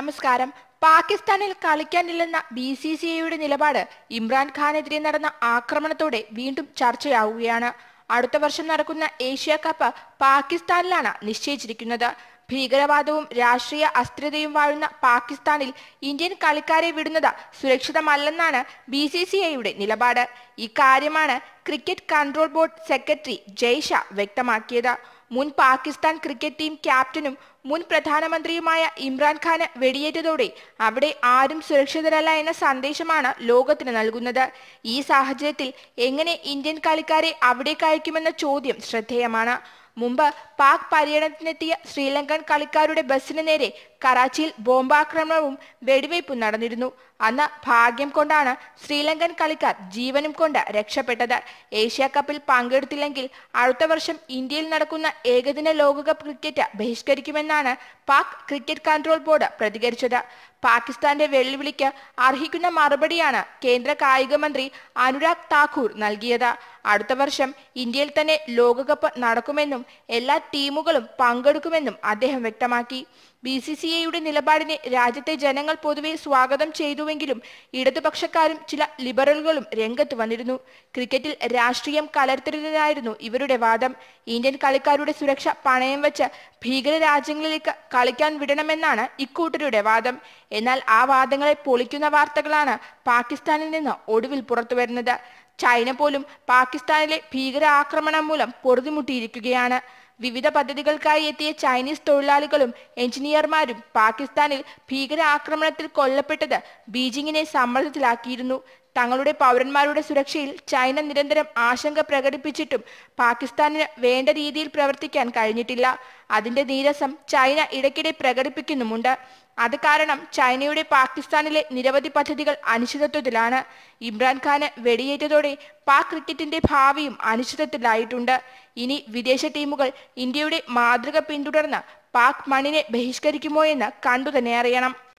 നമസ്കാരം പാകിസ്ഥാനിൽ കളിക്കാനില്ലെന്ന B C C ഐയുടെ നിലപാട് ഇമ്രാൻഖാനെതിരെ നടന്ന ആക്രമണത്തോടെ വീണ്ടും ചർച്ചയാവുകയാണ് അടുത്ത വർഷം നടക്കുന്ന ഏഷ്യ കപ്പ് പാകിസ്ഥാനിലാണ് നിശ്ചയിച്ചിരിക്കുന്നത് ഭീകരവാദവും രാഷ്ട്രീയ അസ്ഥിരതയും വാഴുന്ന പാകിസ്ഥാനിൽ ഇന്ത്യൻ കളിക്കാരെ വിടുന്നത് സുരക്ഷിതമല്ലെന്നാണ് ബി സി സി ഐയുടെ നിലപാട് ഇക്കാര്യമാണ് cricket control board secretary Jay Shah വ്യക്തമാക്കിയത് മുൻ പാകിസ്ഥാൻ ക്രിക്കറ്റ് ടീം ക്യാപ്റ്റനും മുൻ പ്രധാനമന്ത്രിയുമായ ഇമ്രാൻഖാന് വെടിയേറ്റതോടെ അവിടെ ആരും സുരക്ഷിതരല്ല എന്ന സന്ദേശമാണ് ലോകത്തിന് നൽകുന്നത് ഈ സാഹചര്യത്തിൽ എങ്ങനെ ഇന്ത്യൻ കളിക്കാരെ അവിടേക്ക് അയക്കുമെന്ന ചോദ്യം ശ്രദ്ധേയമാണ് മുമ്പ് പാക് പര്യടനത്തിനെത്തിയ ശ്രീലങ്കൻ കളിക്കാരുടെ ബസ്സിന് നേരെ കറാച്ചിയിൽ ബോംബാക്രമണവും വെടിവയ്പും നടന്നിരുന്നു അന്ന് ഭാഗ്യം കൊണ്ടാണ് ശ്രീലങ്കൻ കളിക്കാർ ജീവനും കൊണ്ട് രക്ഷപ്പെട്ടത് ഏഷ്യ കപ്പിൽ പങ്കെടുത്തില്ലെങ്കിൽ അടുത്ത വർഷം ഇന്ത്യയിൽ നടക്കുന്ന ഏകദിന ലോകകപ്പ് ക്രിക്കറ്റ് ബഹിഷ്കരിക്കുമെന്നാണ് പാക് ക്രിക്കറ്റ് കൺട്രോൾ ബോർഡ് പ്രതികരിച്ചത് പാകിസ്ഥാന്റെ വെല്ലുവിളിക്ക് അർഹിക്കുന്ന മറുപടിയാണ് കേന്ദ്ര കായിക മന്ത്രി അനുരാഗ് താക്കൂർ നൽകിയത് അടുത്ത വർഷം ഇന്ത്യയിൽ തന്നെ ലോകകപ്പ് നടക്കുമെന്നും എല്ലാ ടീമുകളും പങ്കെടുക്കുമെന്നും അദ്ദേഹം വ്യക്തമാക്കി ബി സി സി ഐയുടെ നിലപാടിനെ രാജ്യത്തെ ജനങ്ങൾ പൊതുവെ സ്വാഗതം ചെയ്തുവെങ്കിലും ഇടതുപക്ഷക്കാരും ചില ലിബറലുകളും രംഗത്ത് വന്നിരുന്നു ക്രിക്കറ്റിൽ രാഷ്ട്രീയം കലർത്തരുതെന്നായിരുന്നു ഇവരുടെ വാദം ഇന്ത്യൻ കളിക്കാരുടെ സുരക്ഷ പണയം വെച്ച് ഭീകര രാജ്യങ്ങളിലേക്ക് കളിക്കാൻ വിടണമെന്നാണ് ഇക്കൂട്ടരുടെ വാദം എന്നാൽ ആ വാദങ്ങളെ പൊളിക്കുന്ന വാർത്തകളാണ് പാകിസ്ഥാനിൽ നിന്ന് ഒടുവിൽ പുറത്തുവരുന്നത് ചൈന പോലും പാകിസ്ഥാനിലെ ഭീകര ആക്രമണം മൂലം പൊറുതിമുട്ടിയിരിക്കുകയാണ് വിവിധ പദ്ധതികൾക്കായി എത്തിയ ചൈനീസ് തൊഴിലാളികളും എഞ്ചിനീയർമാരും പാകിസ്ഥാനിൽ ഭീകര ആക്രമണത്തിൽ കൊല്ലപ്പെട്ടത് ബീജിങ്ങിനെ സമ്മർദ്ദത്തിലാക്കിയിരുന്നു തങ്ങളുടെ പൗരന്മാരുടെ സുരക്ഷയിൽ ചൈന നിരന്തരം ആശങ്ക പ്രകടിപ്പിച്ചിട്ടും പാകിസ്ഥാനിന് വേണ്ട രീതിയിൽ പ്രവർത്തിക്കാൻ കഴിഞ്ഞിട്ടില്ല അതിന്റെ നീരസം ചൈന ഇടയ്ക്കിടെ പ്രകടിപ്പിക്കുന്നുമുണ്ട് അത് കാരണം ചൈനയുടെ പാകിസ്ഥാനിലെ നിരവധി പദ്ധതികൾ അനിശ്ചിതത്വത്തിലാണ് ഇമ്രാൻഖാന് വെടിയേറ്റതോടെ പാക് ക്രിക്കറ്റിന്റെ ഭാവിയും അനിശ്ചിതത്വത്തിലായിട്ടുണ്ട് ഇനി വിദേശ ടീമുകൾ ഇന്ത്യയുടെ മാതൃക പിന്തുടർന്ന് പാക് മണ്ണിനെ ബഹിഷ്കരിക്കുമോ എന്ന് കണ്ടു തന്നെ അറിയണം